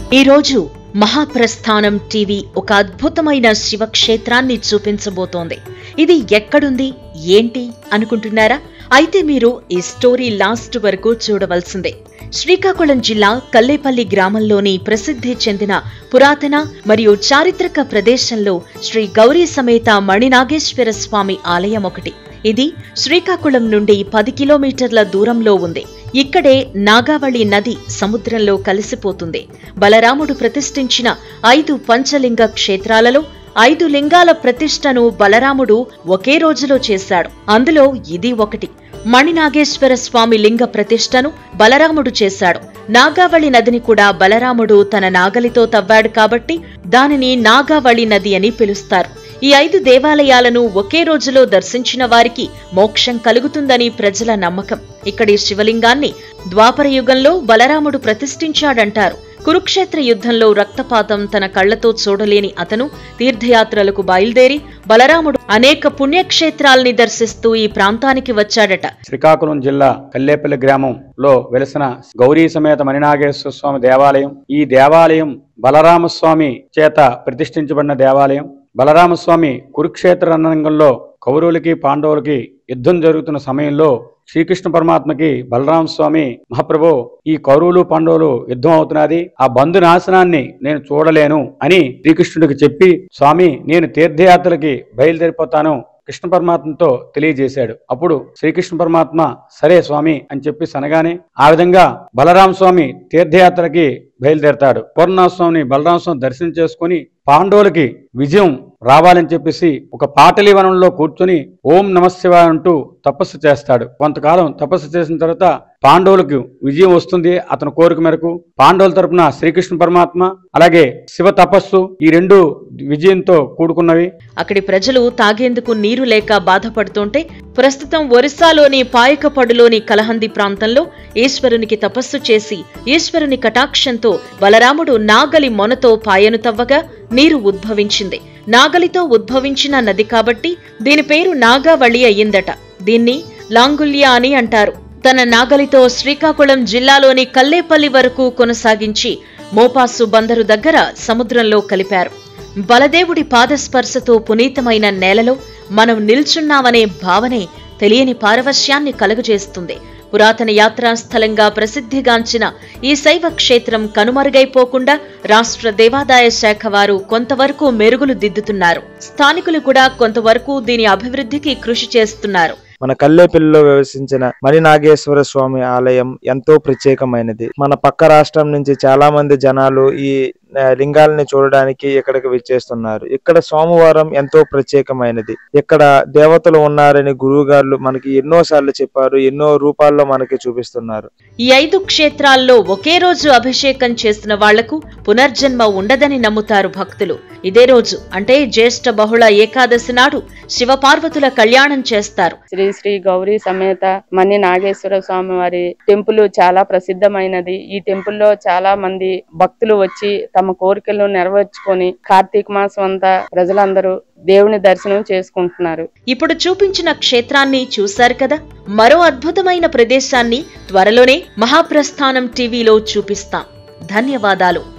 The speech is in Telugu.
ఈ రోజు మహాప్రస్థానం టీవీ ఒక అద్భుతమైన శివక్షేత్రాన్ని చూపించబోతోంది ఇది ఎక్కడుంది ఏంటి అనుకుంటున్నారా అయితే మీరు ఈ స్టోరీ లాస్ట్ వరకు చూడవలసిందే శ్రీకాకుళం జిల్లా కల్లేపల్లి గ్రామంలోని ప్రసిద్ధి చెందిన పురాతన మరియు చారిత్రక ప్రదేశంలో శ్రీ గౌరీ సమేత మణినాగేశ్వర స్వామి ఆలయం ఒకటి ఇది శ్రీకాకుళం నుండి పది కిలోమీటర్ల దూరంలో ఉంది ఇక్కడే నాగావళి నది సముద్రంలో కలిసిపోతుంది బలరాముడు ప్రతిష్ఠించిన ఐదు పంచలింగ క్షేత్రాలలో ఐదు లింగాల ప్రతిష్టను బలరాముడు ఒకే రోజులో చేశాడు అందులో ఇది ఒకటి మణినాగేశ్వర స్వామి లింగ ప్రతిష్టను బలరాముడు చేశాడు నాగావళి నదిని కూడా బలరాముడు తన నాగలితో తవ్వాడు కాబట్టి దానిని నాగావళి నది అని పిలుస్తారు ఈ ఐదు దేవాలయాలను ఒకే రోజులో దర్శించిన వారికి మోక్షం కలుగుతుందని ప్రజల నమ్మకం ఇక్కడి శివలింగాన్ని ద్వాపర యుగంలో బలరాముడు ప్రతిష్ఠించాడంటారు కురుక్షేత్ర యుద్ధంలో రక్తపాతం తన కళ్లతో చూడలేని అతను తీర్థయాత్రలకు బయలుదేరి బలరాముడు అనేక పుణ్యక్షేత్రాల్ని దర్శిస్తూ ఈ ప్రాంతానికి వచ్చాడట శ్రీకాకుళం జిల్లా కల్లేపల్లి గ్రామంలో వెలిసిన గౌరీ సమేత మణినాగేశ్వర స్వామి దేవాలయం ఈ దేవాలయం బలరామస్వామి చేత ప్రతిష్ఠించబడిన దేవాలయం బలరామస్వామి కురుక్షేత్ర రణరంగంలో కౌరవులకి పాండవులకి యుద్ధం జరుగుతున్న సమయంలో శ్రీకృష్ణ పరమాత్మకి బలరామ స్వామి మహాప్రభు ఈ కౌరవులు పాండవులు యుద్ధం అవుతున్నది ఆ బంధు నాశనాన్ని నేను చూడలేను అని శ్రీకృష్ణుడికి చెప్పి స్వామి నేను తీర్థయాత్రలకి బయలుదేరిపోతాను కృష్ణ పరమాత్మతో తెలియజేశాడు అప్పుడు శ్రీకృష్ణ పరమాత్మ సరే స్వామి అని చెప్పి అనగానే ఆ విధంగా బలరామ స్వామి తీర్థయాత్రకి బయలుదేరతాడు పూర్ణనాథ స్వామిని బలరామ స్వామి దర్శనం చేసుకుని పాండవులకి విజయం రావాలని చెప్పేసి ఒక పాటలి వనంలో కూర్చొని ఓం నమశివాయ అంటూ తపస్సు చేస్తాడు కొంతకాలం తపస్సు చేసిన తర్వాత పాండవులకు విజయం వస్తుంది అతని కోరిక మేరకు పాండవుల తరపున శ్రీకృష్ణ పరమాత్మ అలాగే శివ తపస్సు ఈ రెండు విజయంతో కూడుకున్నవి అక్కడి ప్రజలు తాగేందుకు నీరు లేక బాధపడుతుంటే ప్రస్తుతం ఒరిస్సాలోని పాయకపడులోని కలహంది ప్రాంతంలో ఈశ్వరునికి తపస్సు చేసి ఈశ్వరుని కటాక్షంతో బలరాముడు నాగలి మొనతో పాయను తవ్వగా నీరు ఉద్భవించింది నాగలితో ఉద్భవించిన నది కాబట్టి దీని పేరు నాగావళి అయ్యిందట దీన్ని లాంగుల్య అని అంటారు తన నాగలితో శ్రీకాకుళం జిల్లాలోని కల్లేపల్లి వరకు కొనసాగించి మోపాసు బందరు దగ్గర సముద్రంలో కలిపారు బలదేవుడి పాదస్పర్శతో పునీతమైన నేలలో మనం నిల్చున్నామనే భావనే తెలియని పారవశ్యాన్ని కలుగజేస్తుంది పురాతన యాత్రా స్థలంగా ప్రసిద్ధిగాంచిన ఈ శైవ క్షేత్రం కనుమరుగైపోకుండా రాష్ట్ర దేవాదాయ శాఖ వారు కొంతవరకు మెరుగులు దిద్దుతున్నారు స్థానికులు కూడా కొంతవరకు దీని అభివృద్ధికి కృషి చేస్తున్నారు మన కల్లేపల్లిలో వివసించిన మణినాగేశ్వర స్వామి ఆలయం ఎంతో ప్రత్యేకమైనది మన పక్క రాష్ట్రం నుంచి చాలా మంది జనాలు ఈ ఆ, లింగాలని చూడడానికి ఇక్కడికి విచ్చేస్తున్నారు ఇక్కడ సోమవారం ఎంతో ప్రత్యేకమైనది ఇక్కడ దేవతలు ఉన్నారని గురువు గారు మనకి ఎన్నో సార్లు చెప్పారు ఎన్నో రూపాల్లో మనకి చూపిస్తున్నారు ఈ ఐదు క్షేత్రాల్లో ఒకే రోజు అభిషేకం చేసిన వాళ్లకు పునర్జన్మ ఉండదని నమ్ముతారు భక్తులు ఇదే రోజు అంటే జ్యేష్ఠ బహుళ ఏకాదశి నాడు శివపార్వతుల కళ్యాణం చేస్తారు శ్రీ శ్రీ గౌరీ సమేత మణి నాగేశ్వర స్వామి వారి టెంపుల్ చాలా ప్రసిద్ధమైనది ఈ టెంపుల్ లో చాలా మంది భక్తులు వచ్చి తమ కోరికలను నెరవేర్చుకొని కార్తీక మాసం అంతా ప్రజలందరూ దేవుని దర్శనం చేసుకుంటున్నారు ఇప్పుడు చూపించిన క్షేత్రాన్ని చూశారు కదా మరో అద్భుతమైన ప్రదేశాన్ని త్వరలోనే మహాప్రస్థానం టీవీలో చూపిస్తాం ధన్యవాదాలు